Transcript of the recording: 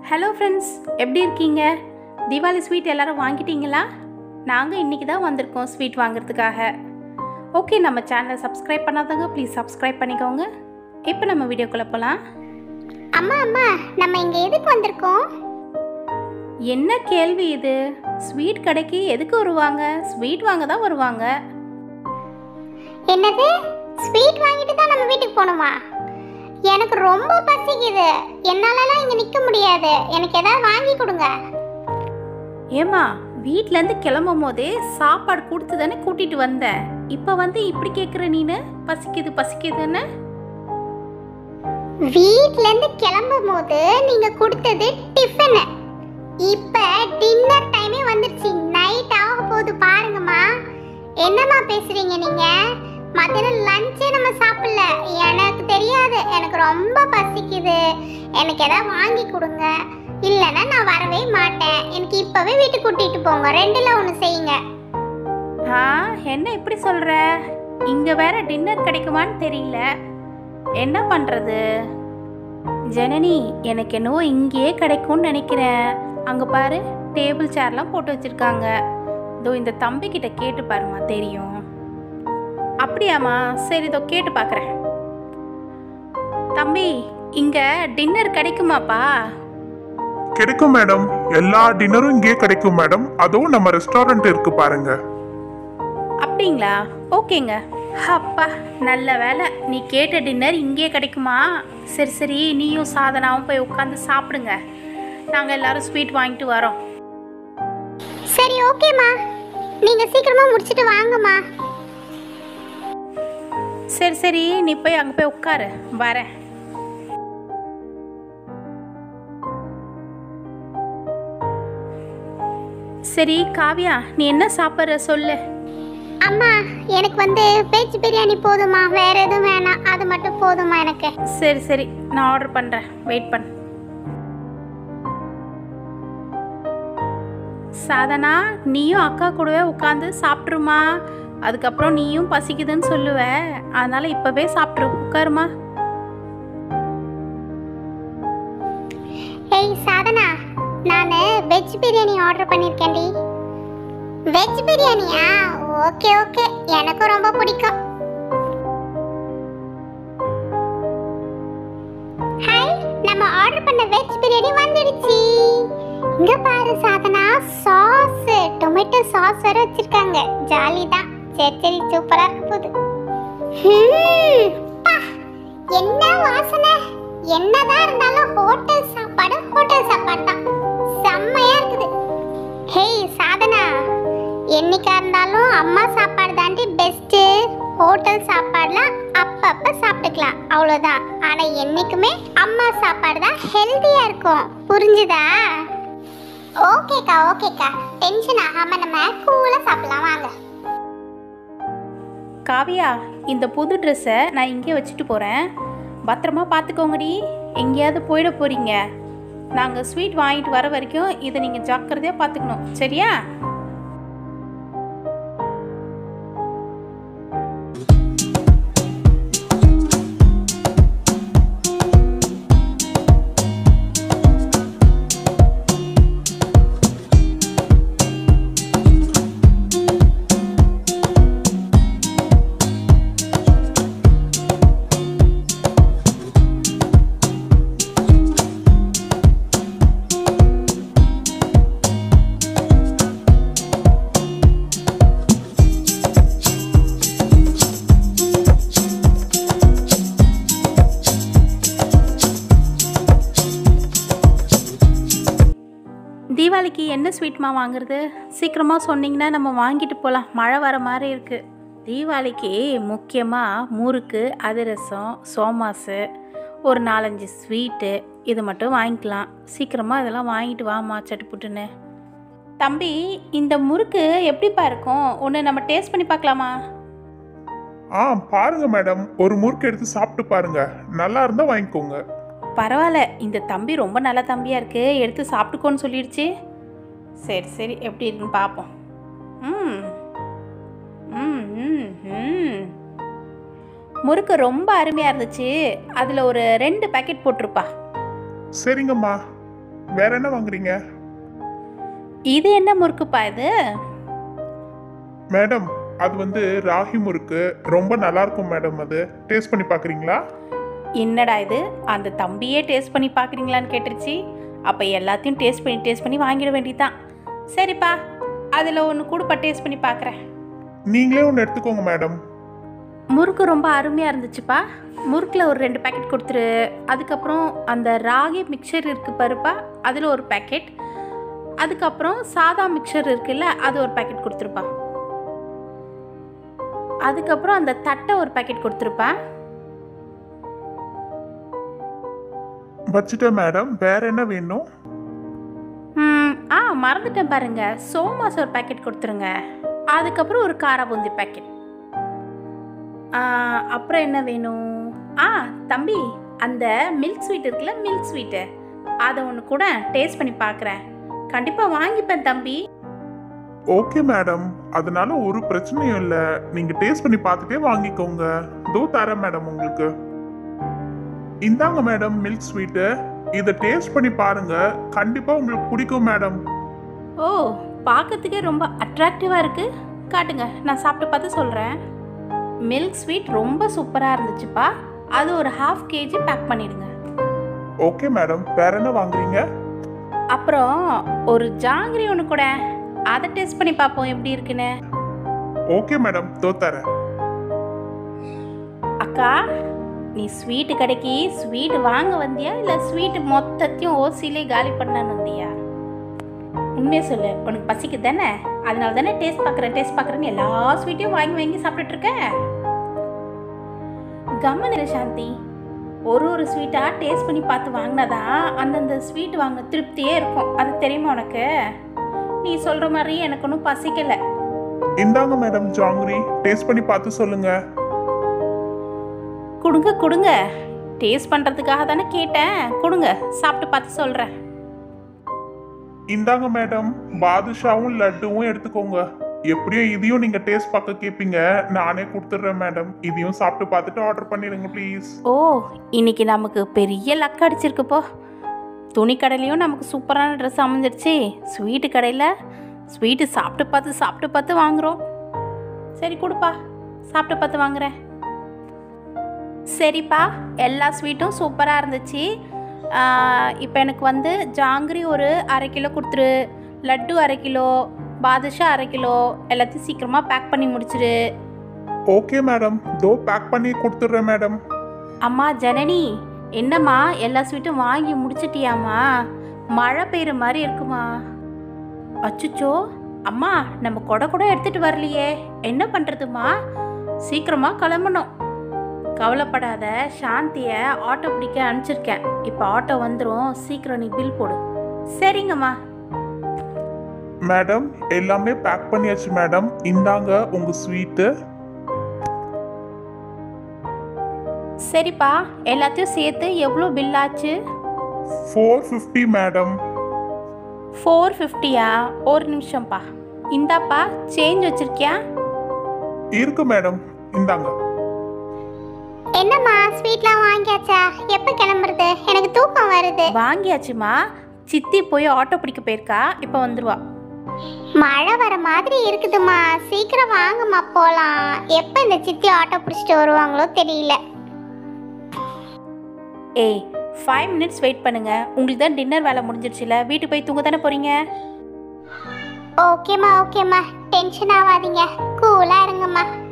hello friends எப்படி இருக்கீங்க Deepavali sweet எல்லாரும் வாங்கிட்டீங்களா நாங்கள் இன்றைக்கி தான் வந்திருக்கோம் ஸ்வீட் வாங்குறதுக்காக ஓகே நம்ம சேனலை சப்ஸ்கிரைப் பண்ணாதவங்க ப்ளீஸ் சப்ஸ்கிரைப் பண்ணிக்கோங்க இப்போ நம்ம வீடியோக்குள்ளே போகலாம் அம்மா அம்மா நம்ம இங்க எதுக்கு வந்திருக்கோம் என்ன கேள்வி இது ஸ்வீட் கடைக்கு எதுக்கு வருவாங்க ஸ்வீட் வாங்க தான் வருவாங்க என்னது ஸ்வீட் வாங்கிட்டு தான் நம்ம வீட்டுக்கு போகணுமா எனக்கு ரொம்ப பசிக்குது என்னாலலாம் இங்க நிக்க முடியாது எனக்கு ஏதாவது வாங்கி கொடுங்க ஏம்மா வீட்டிலேருந்து கிளம்பும் போதே சாப்பாடு கொடுத்து தானே கூட்டிகிட்டு வந்தேன் இப்போ வந்து இப்படி கேட்குற நீனு பசிக்குது பசிக்குதுன்னு வீட்ல இருந்து கிளம்பும் போது நீங்க கொடுத்தது டிஃபன் இப்ப டின்னர் டைமே வந்துருச்சு நைட் ஆக போகுது பாருங்கம்மா என்னம்மா பேசுறீங்க நீங்க மத்தியானம் லஞ்சே நம்ம சாப்பிடல எனக்கு தெரியாது எனக்கு ரொம்ப பசிக்குது எனக்கு ஏதாவது வாங்கி கொடுங்க இல்லைன்னா நான் வரவே மாட்டேன் எனக்கு இப்பவே வீட்டுக்கு கூட்டிட்டு போங்க ரெண்டுல ஒன்று செய்யுங்க ஆ என்ன இப்படி சொல்கிற இங்கே வேற டின்னர் கிடைக்குமான்னு தெரியல என்ன பண்ணுறது ஜனனி எனக்கு என்னவோ இங்கேயே கிடைக்கும்னு நினைக்கிறேன் அங்கே பாரு டேபிள் சேர்லாம் போட்டு வச்சுருக்காங்க இதோ இந்த தம்பி கிட்ட கேட்டு பாருமா தெரியும் அப்படியாம்மா சரி இதோ கேட்டு பார்க்குறேன் தம்பி இங்கே டின்னர் கிடைக்குமாப்பா கிடைக்கும் மேடம் எல்லா டின்னரும் இங்கே கிடைக்கும் மேடம் அதுவும் நம்ம ரெஸ்டாரண்ட் இருக்கு பாருங்க அப்படிங்களா ஓகேங்க அப்பா நல்ல வேலை நீ கேட்ட டின்னர் இங்கே கிடைக்குமா சரி சரி நீயும் சாதனாவும் போய் உட்காந்து சாப்பிடுங்க நாங்கள் எல்லாரும் ஸ்வீட் வாங்கிட்டு வரோம் சரி ஓகேம்மா நீங்க சீக்கிரமா முடிச்சிட்டு வாங்கம்மா சரி சரி நீ போய் அங்கே போய் உட்காரு வரேன் சரி காவியா நீ என்ன சாப்பிட்ற சொல்லு அம்மா எனக்கு வந்து வெஜ் பிரியாணி போதுமா வேற எதுவும் வேணாம் அது மட்டும் போதுமா எனக்கு சரி சரி நான் ஆர்டர் பண்ணுறேன் வெயிட் பண்ணு சாதனா நீயும் அக்கா கூடவே உட்காந்து சாப்பிட்ருமா அதுக்கப்புறம் நீயும் பசிக்குதுன்னு சொல்லுவ அதனால இப்போவே சாப்பிட்ரு உட்காருமா ஏய் சாதனா நான் வெஜ் பிரியாணி ஆர்டர் பண்ணியிருக்கேன்டி வெஜ் பிரியாணியா ஓகே ஓகே எனக்கும் ரொம்ப பிடிக்கும் ஹாய் நம்ம ஆர்டர் பண்ண வெஜ் பிரியாணி வந்துடுச்சு இங்க பாரு சாதனா சாஸ் டொமேட்டோ சாஸ் வேற வச்சிருக்காங்க ஜாலி தான் சரி சரி சூப்பரா இருக்க போகுது ஹம், பா, என்ன வாசனை என்னதான் இருந்தாலும் ஹோட்டல் சாப்பாடு ஹோட்டல் சாப்பாடு தான் செம்மையா இருக்குது ஹேய் சாதனா என்னைக்கா இருந்தாலும் அம்மா சாப்பாடு தாண்டி பெஸ்ட்டு ஹோட்டல் சாப்பாடுலாம் அப்பப்போ சாப்பிட்டுக்கலாம் அவ்வளோதான் ஆனால் என்றைக்குமே அம்மா சாப்பாடு தான் ஹெல்த்தியாக இருக்கும் புரிஞ்சுதா ஓகேக்கா ஓகேக்கா டென்ஷன் ஆகாமல் நம்ம கூலாக சாப்பிடலாம் வாங்க காவியா இந்த புது ட்ரெஸ்ஸை நான் இங்கே வச்சுட்டு போகிறேன் பத்திரமா பார்த்துக்கோங்கடி எங்கேயாவது போயிட போகிறீங்க நாங்கள் ஸ்வீட் வாங்கிட்டு வர வரைக்கும் இதை நீங்கள் ஜாக்கிரதையாக பார்த்துக்கணும் சரியா தீபாவளிக்கு என்ன ஸ்வீட்மா வாங்குறது சீக்கிரமாக சொன்னீங்கன்னா நம்ம வாங்கிட்டு போகலாம் மழை வர மாதிரி இருக்குது தீபாவளிக்கு முக்கியமாக முறுக்கு அதிரசம் சோமாசு ஒரு நாலஞ்சு ஸ்வீட்டு இது மட்டும் வாங்கிக்கலாம் சீக்கிரமாக இதெல்லாம் வாங்கிட்டு வாமா சட்டுப்புட்டுன்னு தம்பி இந்த முறுக்கு எப்படிப்பா இருக்கும் ஒன்று நம்ம டேஸ்ட் பண்ணி பார்க்கலாமா ஆ பாருங்க மேடம் ஒரு முறுக்கு எடுத்து சாப்பிட்டு பாருங்க நல்லா இருந்தா வாங்கிக்கோங்க பரவாயில்ல இந்த தம்பி ரொம்ப நல்ல தம்பியாக இருக்கு எடுத்து சாப்பிட்டுக்கோன்னு சொல்லிடுச்சு சரி சரி எப்படி இருக்குன்னு பார்ப்போம் ம் ம் ம் ம் முறுக்கு ரொம்ப அருமையாக இருந்துச்சு அதில் ஒரு ரெண்டு பேக்கெட் போட்டிருப்பா சரிங்கம்மா வேற என்ன வாங்குறீங்க இது என்ன முறுக்குப்பா இது மேடம் அது வந்து ராகி முறுக்கு ரொம்ப நல்லா இருக்கும் மேடம் அது டேஸ்ட் பண்ணி பார்க்குறீங்களா என்னடா இது அந்த தம்பியே டேஸ்ட் பண்ணி பார்க்குறீங்களான்னு கேட்டுருச்சு அப்போ எல்லாத்தையும் டேஸ்ட் பண்ணி டேஸ்ட் பண்ணி வாங்கிட வேண்டியதுதான் சரிப்பா அதில் ஒன்று கூடப்பா டேஸ்ட் பண்ணி பார்க்குறேன் நீங்களே ஒன்று எடுத்துக்கோங்க மேடம் முறுக்கு ரொம்ப அருமையாக இருந்துச்சுப்பா முறுக்கில் ஒரு ரெண்டு பேக்கெட் கொடுத்துரு அதுக்கப்புறம் அந்த ராகி மிக்சர் இருக்குது பாருப்பா அதில் ஒரு பேக்கெட் அதுக்கப்புறம் சாதா மிக்சர் இருக்குல்ல அது ஒரு பேக்கெட் கொடுத்துருப்பா அதுக்கப்புறம் அந்த தட்டை ஒரு பேக்கெட் கொடுத்துருப்பா வச்சுட்டேன் மேடம் வேற என்ன வேணும் ம், ஆ மறந்துட்டேன் பாருங்க சோமாஸ் ஒரு பேக்கெட் கொடுத்துருங்க அதுக்கப்புறம் ஒரு காரா பூந்தி பேக்கெட் ஆ, அப்புறம் என்ன வேணும் ஆ தம்பி அந்த மில்க் ஸ்வீட் இருக்குல்ல மில்க் ஸ்வீட்டு அதை ஒன்று கூட டேஸ்ட் பண்ணி பார்க்குறேன் கண்டிப்பாக வாங்கிப்பேன் தம்பி ஓகே மேடம் அதனால ஒரு பிரச்சனையும் இல்லை நீங்க டேஸ்ட் பண்ணி பார்த்துட்டே வாங்கிக்கோங்க தோ தரேன் மேடம் உங்களுக்கு இந்தாங்க மேடம் மில்க் ஸ்வீட்டு இதை டேஸ்ட் பண்ணி பாருங்க கண்டிப்பா உங்களுக்கு பிடிக்கும் மேடம் ஓ பார்க்கறதுக்கே ரொம்ப அட்ராக்டிவாக இருக்குது காட்டுங்க நான் சாப்பிட்டு பார்த்து சொல்கிறேன் மில்க் ஸ்வீட் ரொம்ப சூப்பராக இருந்துச்சுப்பா அது ஒரு ஹாஃப் கேஜி பேக் பண்ணிடுங்க ஓகே மேடம் வேற என்ன வாங்குறீங்க அப்புறம் ஒரு ஜாங்கிரி ஒன்று கூட அதை டெஸ்ட் பண்ணி பார்ப்போம் எப்படி இருக்குன்னு ஓகே மேடம் தோ தரேன் அக்கா நீ ஸ்வீட்டு கடைக்கு ஸ்வீட் வாங்க வந்தியா இல்லை ஸ்வீட் மொத்தத்தையும் ஓசிலே காலி பண்ணான்னு வந்தியா உண்மையை சொல்லு உனக்கு பசிக்கு தானே அதனால தானே டேஸ்ட் பார்க்குறேன் டேஸ்ட் பார்க்குறேன்னு எல்லா ஸ்வீட்டையும் வாங்கி வாங்கி சாப்பிட்டுட்டு இருக்க கம்மன் இரு சாந்தி ஒரு ஒரு ஸ்வீட்டாக டேஸ்ட் பண்ணி பார்த்து வாங்கினாதான் அந்தந்த ஸ்வீட் வாங்கின திருப்தியே இருக்கும் அது தெரியுமா உனக்கு நீ சொல்கிற மாதிரி எனக்கு ஒன்றும் பசிக்கலை இந்தாங்க மேடம் ஜாங்கிரி டேஸ்ட் பண்ணி பார்த்து சொல்லுங்க கொடுங்க கொடுங்க டேஸ்ட் பண்ணுறதுக்காக தானே கேட்டேன் கொடுங்க சாப்பிட்டு பார்த்து சொல்கிறேன் இந்தாங்க மேடம் பாதுஷாவும் லட்டுவும் எடுத்துக்கோங்க எப்படியும் இதையும் நீங்க டேஸ்ட் பார்க்க கேட்பீங்க நானே கொடுத்துட்றேன் மேடம் இதையும் சாப்பிட்டு பார்த்துட்டு ஆர்டர் பண்ணிடுங்க ப்ளீஸ் ஓ இன்னைக்கு நமக்கு பெரிய லக் அடிச்சிருக்குப்போ துணி கடையிலையும் நமக்கு சூப்பரான ட்ரெஸ் அமைஞ்சிருச்சு ஸ்வீட்டு கடையில் ஸ்வீட்டு சாப்பிட்டு பார்த்து சாப்பிட்டு பார்த்து வாங்குகிறோம் சரி கொடுப்பா சாப்பிட்டு பார்த்து வாங்குறேன் சரிப்பா எல்லா ஸ்வீட்டும் சூப்பராக இருந்துச்சு இப்போ எனக்கு வந்து ஜாங்கிரி ஒரு அரை கிலோ கொடுத்துரு லட்டு அரை கிலோ பாதுஷா அரை கிலோ எல்லாத்தையும் சீக்கிரமாக பேக் பண்ணி முடிச்சிரு ஓகே மேடம் தோ பேக் பண்ணி கொடுத்துட்றேன் மேடம் அம்மா ஜனனி என்னம்மா எல்லா ஸ்வீட்டும் வாங்கி முடிச்சிட்டியாம்மா மழை பெய்யுற மாதிரி இருக்குமா அச்சுச்சோ அம்மா நம்ம கொடை கூட எடுத்துட்டு வரலையே என்ன பண்றதுமா சீக்கிரமா கிளம்பணும் கவலைப்படாத சாந்திய ஆட்டோ பிடிக்க அனுப்பிச்சிருக்கேன் இப்போ ஆட்டோ வந்துடும் சீக்கிரம் நீ பில் போடு சரிங்கம்மா மேடம் எல்லாமே பேக் பண்ணியாச்சு மேடம் இந்தாங்க உங்க ஸ்வீட்டு சரிப்பா எல்லாத்தையும் சேர்த்து எவ்வளோ பில் ஆச்சு ஃபோர் ஃபிஃப்டி மேடம் ஃபோர் ஃபிஃப்டியா ஒரு நிமிஷம்ப்பா இந்தாப்பா சேஞ்ச் வச்சிருக்கியா இருக்கு மேடம் இந்தாங்க என்னம்மா ஸ்வீட்லாம் வாங்கியாச்சா எப்போ கிளம்புறது எனக்கு தூக்கம் வருது வாங்கியாச்சுமா சித்தி போய் ஆட்டோ பிடிக்க போயிருக்கா இப்போ வந்துருவா மழை வர மாதிரி இருக்குதுமா சீக்கிரம் வாங்கம்மா போலாம் எப்போ இந்த சித்தி ஆட்டோ பிடிச்சிட்டு வருவாங்களோ தெரியல ஏய் ஃபைவ் மினிட்ஸ் வெயிட் பண்ணுங்க உங்களுக்கு தான் டின்னர் வேலை முடிஞ்சிருச்சுல வீட்டுக்கு போய் தூங்க தானே போறீங்க ஓகேம்மா ஓகேம்மா டென்ஷன் ஆகாதீங்க கூலாக இருங்கம்மா